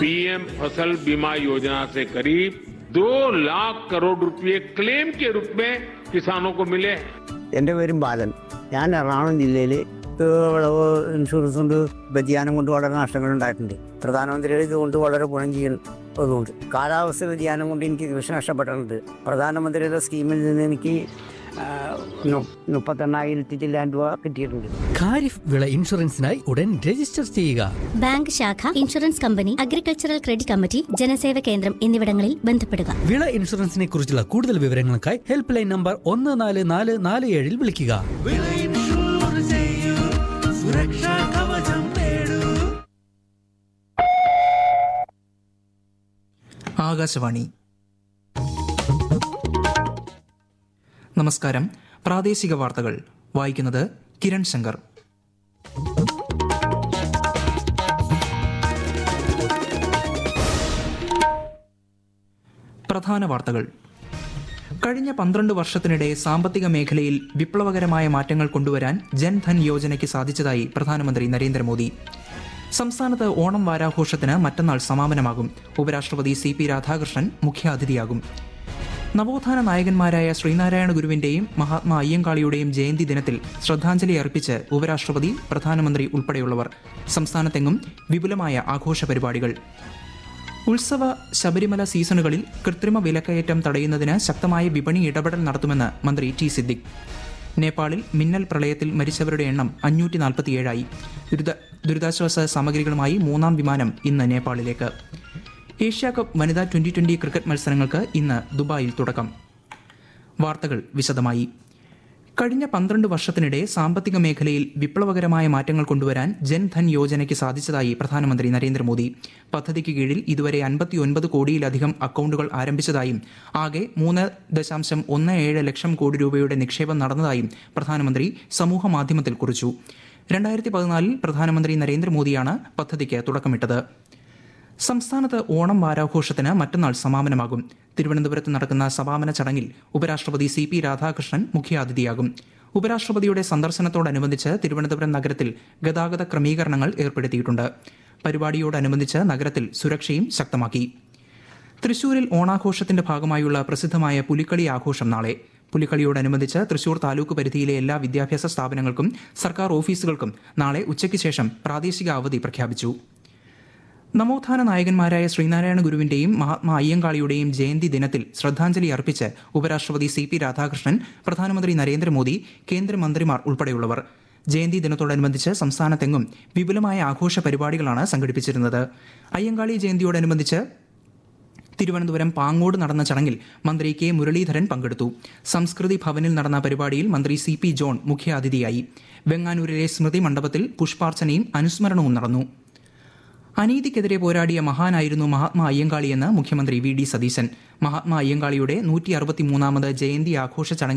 PM फसल बीमा योजना से करीब दो लाख करोड़ रुपए क्लेम के रूप में किसानों को मिले हैं എൻ്റെ പേരും ബാലൻ ഞാൻ എറണാകുളം ജില്ലയിൽ വിളവ് ഇൻഷുറൻസ് കൊണ്ട് വ്യതിയാനം കൊണ്ട് വളരെ നഷ്ടങ്ങൾ ഉണ്ടായിട്ടുണ്ട് പ്രധാനമന്ത്രിയുടെ ഇതുകൊണ്ട് വളരെ ഗുണം ചെയ്യുന്നതുകൊണ്ട് കാലാവസ്ഥ വ്യതിയാനം കൊണ്ട് എനിക്ക് കൃഷി നഷ്ടപ്പെട്ടിട്ടുണ്ട് പ്രധാനമന്ത്രിയുടെ സ്കീമിൽ നിന്ന് എനിക്ക് ആ, നു- മുപ്പത്തെണ്ണായിരത്തി ചില്ലാൻ രൂപ കിട്ടിയിട്ടുണ്ട് ഖാരിഫ് വിള ഇൻഷുറൻസിനായി ഉടൻ രജിസ്റ്റർ ചെയ്യുക ബാങ്ക് ശാഖ insurance company agricultural credit committee Janaseva കേന്ദ്രം എന്നിവിടങ്ങളിൽ ബന്ധപ്പെടുക വിള ഇൻഷുറൻസിനെ കുറിച്ചുള്ള കൂടുതൽ വിവരങ്ങൾക്കായി ഹെൽപ്പ് ലൈൻ നമ്പർ ഒന്ന് നാല് നാല് നാല് ഏഴിൽ വിളിക്കുക വിള ഇൻഷുർ ചെയ്യൂ സുരക്ഷാ കവചം നേടൂ ആകാശവാണി നമസ്കാരം പ്രാദേശിക വാർത്തകൾ വായിക്കുന്നത് കിരൺ ശങ്കർ പ്രധാന വാർത്തകൾ കഴിഞ്ഞ പന്ത്രണ്ട് വർഷത്തിനിടെ സാമ്പത്തിക മേഖലയിൽ വിപ്ലവകരമായ മാറ്റങ്ങൾ കൊണ്ടുവരാൻ ജൻധൻ യോജനയ്ക്ക് സാധിച്ചതായി പ്രധാനമന്ത്രി നരേന്ദ്രമോദി സംസ്ഥാനത്ത് ഓണം വാരാഘോഷത്തിന് മറ്റന്നാൾ സമാപനമാകും ഉപരാഷ്ട്രപതി സി പി രാധാകൃഷ്ണൻ മുഖ്യാതിഥിയാകും നവോത്ഥാന നായകന്മാരായ ശ്രീനാരായണ ഗുരുവിന്റെയും മഹാത്മാ അയ്യങ്കാളിയുടെയും ജയന്തി ദിനത്തിൽ ശ്രദ്ധാഞ്ജലി അർപ്പിച്ച് ഉപരാഷ്ട്രപതി പ്രധാനമന്ത്രി ഉൾപ്പെടെയുള്ളവർ സംസ്ഥാനത്തെങ്ങും വിപുലമായ ആഘോഷ പരിപാടികൾ ഉത്സവ ശബരിമല സീസണുകളിൽ കൃത്രിമ വിലക്കയറ്റം തടയുന്നതിന് ശക്തമായ വിപണി ഇടപെടൽ നടത്തുമെന്ന് മന്ത്രി ടി സിദ്ദിഖ് നേപ്പാളിൽ മിന്നൽ പ്രളയത്തിൽ മരിച്ചവരുടെ എണ്ണം അഞ്ഞൂറ്റി നാൽപ്പത്തിയേഴായി ദുരിത ദുരിതാശ്വാസ സാമഗ്രികളുമായി മൂന്നാം വിമാനം ഇന്ന് നേപ്പാളിലേക്ക് ഏഷ്യ കപ്പ് വനിതാ ട്വന്റി ട്വന്റി ക്രിക്കറ്റ് മത്സരങ്ങൾക്ക് ഇന്ന് ദുബായിൽ തുടക്കം വാർത്തകൾ വിശദമായി കഴിഞ്ഞ പന്ത്രണ്ട് വർഷത്തിനിടെ സാമ്പത്തിക മേഖലയിൽ വിപ്ലവകരമായ മാറ്റങ്ങൾ കൊണ്ടുവരാൻ ജൻധൻ യോജനയ്ക്ക് സാധിച്ചതായി പ്രധാനമന്ത്രി നരേന്ദ്രമോദി പദ്ധതിക്ക് കീഴിൽ ഇതുവരെ അൻപത്തിയൊൻപത് കോടിയിലധികം അക്കൗണ്ടുകൾ ആരംഭിച്ചതായും ആകെ മൂന്ന് ദശാംശം ഒന്ന് ഏഴ് ലക്ഷം കോടി രൂപയുടെ നിക്ഷേപം നടന്നതായും പ്രധാനമന്ത്രി സമൂഹ മാധ്യമത്തിൽ കുറിച്ചു രണ്ടായിരത്തി പതിനാലിൽ പ്രധാനമന്ത്രി നരേന്ദ്രമോദിയാണ് പദ്ധതിക്ക് തുടക്കമിട്ടത് സംസ്ഥാനത്ത് ഓണം വാരാഘോഷത്തിന് മറ്റന്നാൾ സമാപനമാകും തിരുവനന്തപുരത്ത് നടക്കുന്ന സമാപന ചടങ്ങിൽ ഉപരാഷ്ട്രപതി സി പി രാധാകൃഷ്ണൻ മുഖ്യാതിഥിയാകും ഉപരാഷ്ട്രപതിയുടെ സന്ദർശനത്തോടനുബന്ധിച്ച് തിരുവനന്തപുരം നഗരത്തിൽ ഗതാഗത ക്രമീകരണങ്ങൾ ഏർപ്പെടുത്തിയിട്ടുണ്ട് പരിപാടിയോടനുബന്ധിച്ച് നഗരത്തിൽ സുരക്ഷയും ശക്തമാക്കി തൃശൂരിൽ ഓണാഘോഷത്തിന്റെ ഭാഗമായുള്ള പ്രസിദ്ധമായ പുലിക്കളി ആഘോഷം നാളെ പുലിക്കളിയോടനുബന്ധിച്ച് തൃശൂർ താലൂക്ക് പരിധിയിലെ എല്ലാ വിദ്യാഭ്യാസ സ്ഥാപനങ്ങൾക്കും സർക്കാർ ഓഫീസുകൾക്കും നാളെ ഉച്ചയ്ക്ക് ശേഷം പ്രാദേശിക അവധി പ്രഖ്യാപിച്ചു നവോത്ഥാന നായകന്മാരായ ശ്രീനാരായണ ഗുരുവിന്റെയും മഹാത്മാ അയ്യങ്കാളിയുടെയും ജയന്തി ദിനത്തിൽ ശ്രദ്ധാഞ്ജലി അർപ്പിച്ച് ഉപരാഷ്ട്രപതി സി പി രാധാകൃഷ്ണൻ പ്രധാനമന്ത്രി നരേന്ദ്രമോദി കേന്ദ്രമന്ത്രിമാർ ഉൾപ്പെടെയുള്ളവർ ജയന്തി ദിനത്തോടനുബന്ധിച്ച് സംസ്ഥാനത്തെങ്ങും വിപുലമായ ആഘോഷ പരിപാടികളാണ് സംഘടിപ്പിച്ചിരുന്നത് അയ്യങ്കാളി ജയന്തിയോടനുബന്ധിച്ച് തിരുവനന്തപുരം പാങ്ങോട് നടന്ന ചടങ്ങിൽ മന്ത്രി കെ മുരളീധരൻ പങ്കെടുത്തു സംസ്കൃതി ഭവനിൽ നടന്ന പരിപാടിയിൽ മന്ത്രി സി പി ജോൺ മുഖ്യാതിഥിയായി വെങ്ങാനൂരിലെ സ്മൃതി മണ്ഡപത്തിൽ പുഷ്പാർച്ചനയും അനുസ്മരണവും നടന്നു അനീതിക്കെതിരെ പോരാടിയ മഹാനായിരുന്നു മഹാത്മാ അയ്യങ്കാളിയെന്ന് മുഖ്യമന്ത്രി വി ഡി സതീശൻ മഹാത്മാ അയ്യങ്കാളിയുടെ നൂറ്റി അറുപത്തിമൂന്നാമത് ജയന്തി ആഘോഷ ചടങ്ങിൽ